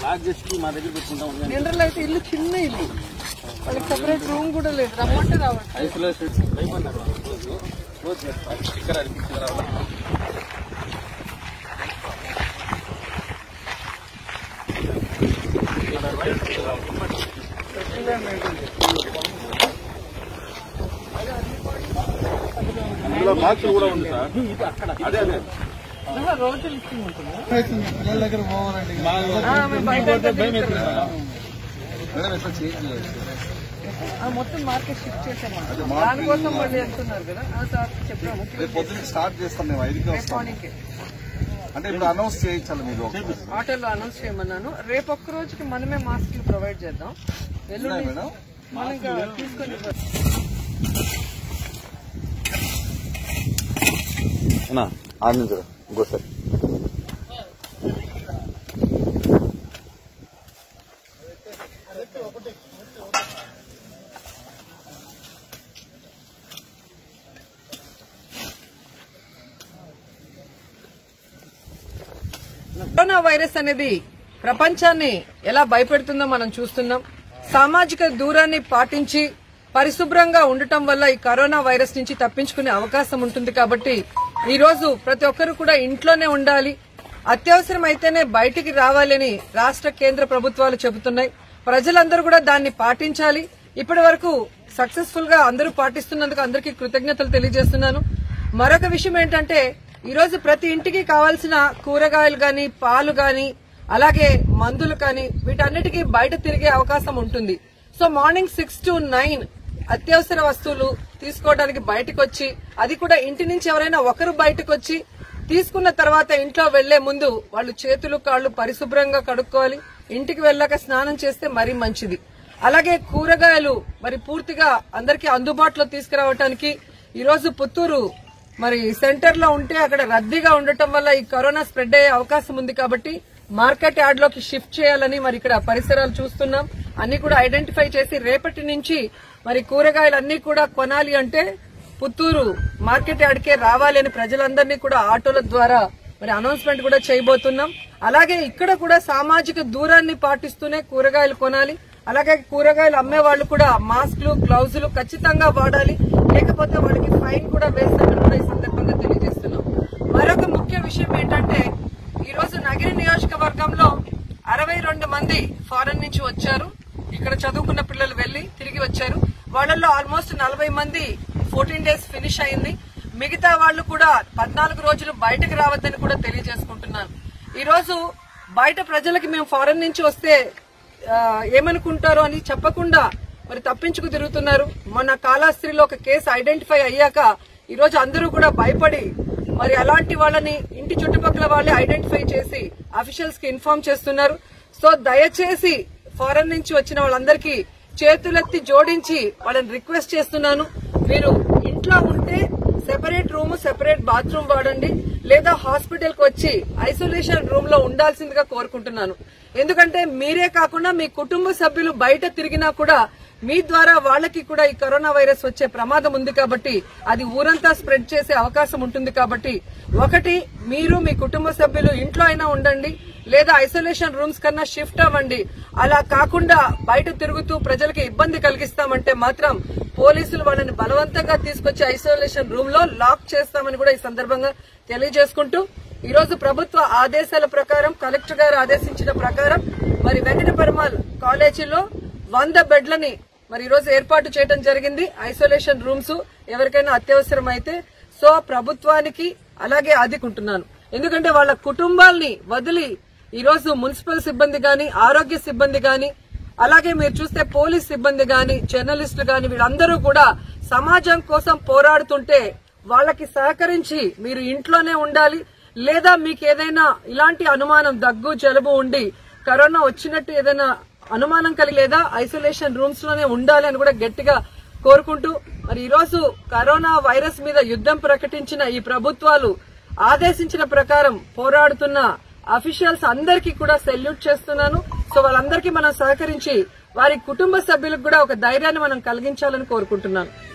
Lock చేసి మా దగ్గర పెట్టుకుంటా ఉన్నాను జనరల్ అయితే ఇల్లు చిన్న ఇల్లు వాళ్ళకి సపరేట్ రూమ్ కూడా లేదు రమ్మంటే రావాలి ఐసోలేషన్ భయపడినారు వాళ్ళు రోజు క్లోజ్ చేస్తారు స్టిక్కర్ అనిపించిన తర్వాత అందులో బాక్స్ కూడా ఉంది సార్ అదే అదే ఆహా, రోజు లిస్టింగ్ ఉంటుందా పిల్లల దగ్గర పోవాలండి ఆ, మేము బయట అంతా తిరుగుతాం. మేడం ఎట్లా చేంజ్ చేయాలి ఆ, మొత్తం మార్కెట్ షిఫ్ట్ చేసాము దానికోసం మళ్ళీ వెళ్తున్నారు కదా ఆ సార్ చెప్పాము రేపు పొద్దున్న స్టార్ట్ చేస్తాం మేము ఐదుకే వస్తాం మార్నింగ్ అంటే ఇప్పుడు అనౌన్స్ చేయించాలి మీరు ఆటోలో అనౌన్స్ చేయమన్నాను రేపు ఒక్క రోజుకి మనమే మాస్క్లు ప్రొవైడ్ చేద్దాం ఎల్లుండి మేడం మనం ఇంకా తీసుకొని ఆరు నుంచి ఇంకోసారి కరోనా వైరస్ అనేది ప్రపంచాన్ని ఎలా భయపెడుతుందో మనం చూస్తున్నాం సామాజిక దూరాన్ని పాటించి పరిశుభ్రంగా ఉండటం వల్ల ఈ కరోనా వైరస్ నుంచి తప్పించుకునే అవకాశం ఉంటుంది కాబట్టి ఈ రోజు ప్రతి ఒక్కరు కూడా ఇంట్లోనే ఉండాలి అత్యవసరం అయితేనే బయటికి రావాలని రాష్ట్ర కేంద్ర ప్రభుత్వాలు చెబుతున్నాయి ప్రజలందరూ కూడా దాన్ని పాటించాలి ఇప్పటి వరకు సక్సెస్ఫుల్ గా అందరూ పాటిస్తున్నందుకు అందరికీ కృతజ్ఞతలు తెలియజేస్తున్నాను మరొక విషయం ఏంటంటే ఈ రోజు ప్రతి ఇంటికి కావాల్సిన కూరగాయలు గాని పాలు గాని అలాగే మందులు కానీ వీటన్నిటికీ బయట తిరిగే అవకాశం ఉంటుంది so morning six to nine అత్యవసర వస్తువులు తీసుకోవడానికి బయటకు వచ్చి అది కూడా ఇంటి నుంచి ఎవరైనా ఒకరు బయటకు వచ్చి తీసుకున్న తర్వాత ఇంట్లో వెళ్లే ముందు వాళ్ళు చేతులు కాళ్ళు పరిశుభ్రంగా కడుక్కోవాలి ఇంటికి వెళ్ళాక స్నానం చేస్తే మరీ మంచిది అలాగే కూరగాయలు మరి పూర్తిగా అందరికీ అందుబాటులో తీసుకురావడానికి ఈ రోజు పుత్తూరు మరి సెంటర్ లో ఉంటే అక్కడ రద్దీగా ఉండటం వల్ల ఈ కరోనా స్ప్రెడ్ అయ్యే అవకాశం ఉంది కాబట్టి మార్కెట్ యార్డ్ లోకి షిఫ్ట్ చేయాలని మరి ఇక్కడ పరిసరాలు చూస్తున్నాం అన్ని కూడా ఐడెంటిఫై చేసి రేపటి నుంచి మరి కూరగాయలు అన్ని కూడా కొనాలి అంటే పుత్తూరు మార్కెట్ యార్డ్కే రావాలి అని ప్రజలందరినీ కూడా ఆటోల ద్వారా మరి అనౌన్స్మెంట్ కూడా చేయబోతున్నాం అలాగే ఇక్కడ కూడా సామాజిక దూరాన్ని పాటిస్తూనే కూరగాయలు కొనాలి అలాగే కూరగాయలు అమ్మే వాళ్ళు కూడా మాస్క్లు గ్లౌజులు ఖచ్చితంగా వాడాలి లేకపోతే వాళ్ళకి ఫైన్ కూడా వేస్తామని కూడా ఈ సందర్భంగా తెలియజేస్తున్నాం మరొక ముఖ్య విషయం ఏంటంటే ఈ రోజు నగిరి నియోజకవర్గంలో అరవై రెండు మంది ఫారెన్ నుంచి వచ్చారు ఇక్కడ చదువుకున్న పిల్లలు వెళ్లి తిరిగి వచ్చారు వాళ్ళల్లో ఆల్మోస్ట్ నలభై మంది ఫోర్టీన్ డేస్ ఫినిష్ అయింది మిగతా వాళ్ళు కూడా పద్నాలుగు రోజులు బయటకు రావద్దని కూడా తెలియజేసుకుంటున్నాను ఈ రోజు బయట ప్రజలకి మేము ఫారెన్ నుంచి వస్తే ఆ, ఏమనుకుంటారో అని చెప్పకుండా మరి తప్పించుకు తిరుగుతున్నారు మొన్న కాళాస్త్రిలో ఒక కేసు ఐడెంటిఫై అయ్యాక ఈ రోజు అందరూ కూడా భయపడి మరి అలాంటి వాళ్ళని ఇంటి చుట్టుపక్కల వాళ్ళే ఐడెంటిఫై చేసి అఫీషియల్స్ కి ఇన్ఫార్మ్ చేస్తున్నారు సో దయచేసి ఫారెన్ నుంచి వచ్చిన వాళ్ళందరికీ చేతులెత్తి జోడించి వాళ్ళని రిక్వెస్ట్ చేస్తున్నాను మీరు ఇంట్లో ఉంటే సెపరేట్ రూమ్ సెపరేట్ బాత్రూమ్ వాడండి లేదా హాస్పిటల్ కి వచ్చి ఐసోలేషన్ రూమ్ లో ఉండాల్సిందిగా కోరుకుంటున్నాను ఎందుకంటే మీరే కాకుండా మీ కుటుంబ సభ్యులు బయట తిరిగినా కూడా మీ ద్వారా వాళ్ళకి కూడా ఈ కరోనా వైరస్ వచ్చే ప్రమాదం ఉంది కాబట్టి అది ఊరంతా స్ప్రెడ్ చేసే అవకాశం ఉంటుంది కాబట్టి ఒకటి మీరు మీ కుటుంబ సభ్యులు ఇంట్లో అయినా ఉండండి లేదా ఐసోలేషన్ రూమ్స్ కన్నా షిఫ్ట్ అవ్వండి అలా కాకుండా బయట తిరుగుతూ ప్రజలకి ఇబ్బంది కలిగిస్తామంటే మాత్రం పోలీసులు వాళ్ళని బలవంతంగా తీసుకొచ్చి ఐసోలేషన్ రూమ్ లో లాక్ చేస్తామని కూడా ఈ సందర్భంగా తెలియజేసుకుంటూ ఈ రోజు ప్రభుత్వ ఆదేశాల ప్రకారం కలెక్టర్ గారు ఆదేశించిన ప్రకారం మరి వెంకట పెరుమాల్ కాలేజీలో వంద బెడ్లని మరి ఈ రోజు ఏర్పాటు చేయడం జరిగింది ఐసోలేషన్ రూమ్స్ ఎవరికైనా అత్యవసరం అయితే సో ప్రభుత్వానికి అలాగే ఆదుకుంటున్నాను ఎందుకంటే వాళ్ళ కుటుంబాల్ని వదిలి ఈ రోజు మున్సిపల్ సిబ్బంది గాని ఆరోగ్య సిబ్బంది గాని అలాగే మీరు చూస్తే పోలీస్ సిబ్బంది గాని జర్నలిస్టులు గాని వీళ్ళందరూ కూడా సమాజం కోసం పోరాడుతుంటే వాళ్ళకి సహకరించి మీరు ఇంట్లోనే ఉండాలి లేదా మీకు ఏదైనా ఇలాంటి అనుమానం దగ్గు జలుబు ఉండి కరోనా వచ్చినట్టు ఏదైనా అనుమానం కలిగి లేదా ఐసోలేషన్ రూమ్స్ లోనే ఉండాలి అని కూడా గట్టిగా కోరుకుంటూ మరి ఈ రోజు కరోనా వైరస్ మీద యుద్ధం ప్రకటించిన ఈ ప్రభుత్వాలు ఆదేశించిన ప్రకారం పోరాడుతున్న అఫీషియల్స్ అందరికీ కూడా సెల్యూట్ చేస్తున్నాను సో వాళ్ళందరికీ మనం సహకరించి వారి కుటుంబ సభ్యులకు కూడా ఒక ధైర్యాన్ని మనం కలిగించాలని కోరుకుంటున్నాను